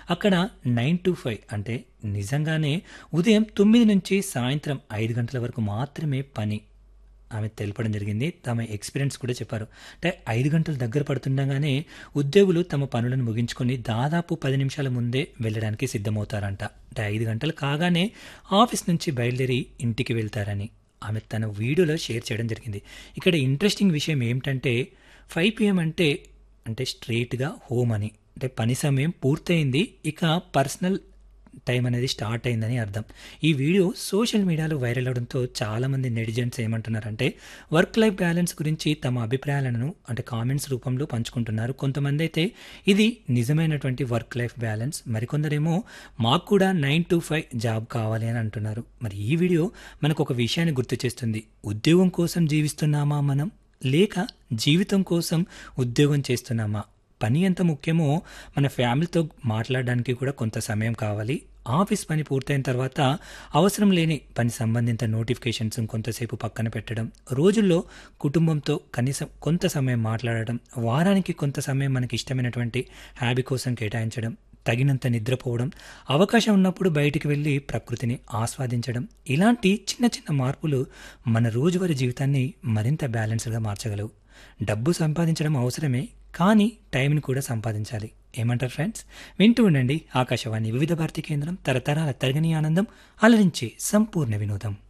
అక్కడ nine to five అంటే నిజంగానే ఉదయం తొమ్మిది నుంచి సాయంత్రం ఐదు గంటల వరకు మాత్రమే పని ఆమె తెలపడం జరిగింది తమ ఎక్స్పీరియన్స్ కూడా చెప్పారు అంటే ఐదు గంటలు దగ్గర పడుతుండగానే ఉద్యోగులు తమ పనులను ముగించుకొని దాదాపు పది నిమిషాల ముందే వెళ్ళడానికి సిద్ధమవుతారంట అంటే ఐదు గంటలు కాగానే ఆఫీస్ నుంచి బయలుదేరి ఇంటికి వెళ్తారని ఆమె తన వీడియోలో షేర్ చేయడం జరిగింది ఇక్కడ ఇంట్రెస్టింగ్ విషయం ఏమిటంటే ఫైవ్ పిఎం అంటే అంటే స్ట్రైట్గా హోమ్ అని అంటే పని సమయం పూర్తయింది ఇక పర్సనల్ టైం అనేది స్టార్ట్ అయిందని అర్థం ఈ వీడియో సోషల్ మీడియాలో వైరల్ అవడంతో చాలామంది నెటిజన్స్ ఏమంటున్నారంటే వర్క్ లైఫ్ బ్యాలెన్స్ గురించి తమ అభిప్రాయాలను అంటే కామెంట్స్ రూపంలో పంచుకుంటున్నారు కొంతమంది అయితే ఇది నిజమైనటువంటి వర్క్ లైఫ్ బ్యాలెన్స్ మరికొందరేమో మాకు కూడా నైన్ టు ఫైవ్ జాబ్ కావాలి అని అంటున్నారు మరి ఈ వీడియో మనకు ఒక విషయాన్ని గుర్తు చేస్తుంది ఉద్యోగం కోసం జీవిస్తున్నామా మనం లేక జీవితం కోసం ఉద్యోగం చేస్తున్నామా పని ఎంత ముఖ్యమో మన ఫ్యామిలీతో మాట్లాడడానికి కూడా కొంత సమయం కావాలి ఆఫీస్ పని పూర్తయిన తర్వాత అవసరం లేని పని సంబంధిత నోటిఫికేషన్స్ కొంతసేపు పక్కన పెట్టడం రోజుల్లో కుటుంబంతో కనీసం కొంత సమయం మాట్లాడడం వారానికి కొంత సమయం మనకి ఇష్టమైనటువంటి హ్యాబీ కోసం కేటాయించడం తగినంత నిద్రపోవడం అవకాశం ఉన్నప్పుడు బయటికి వెళ్ళి ప్రకృతిని ఆస్వాదించడం ఇలాంటి చిన్న చిన్న మార్పులు మన రోజువారీ జీవితాన్ని మరింత బ్యాలెన్స్డ్గా మార్చగలవు డబ్బు సంపాదించడం అవసరమే కానీ టైంని కూడా సంపాదించాలి ఏమంటారు ఫ్రెండ్స్ వింటూ ఉండండి ఆకాశవాణి వివిధ భారతి కేంద్రం తరతరాల తరగని ఆనందం అలరించే సంపూర్ణ వినోదం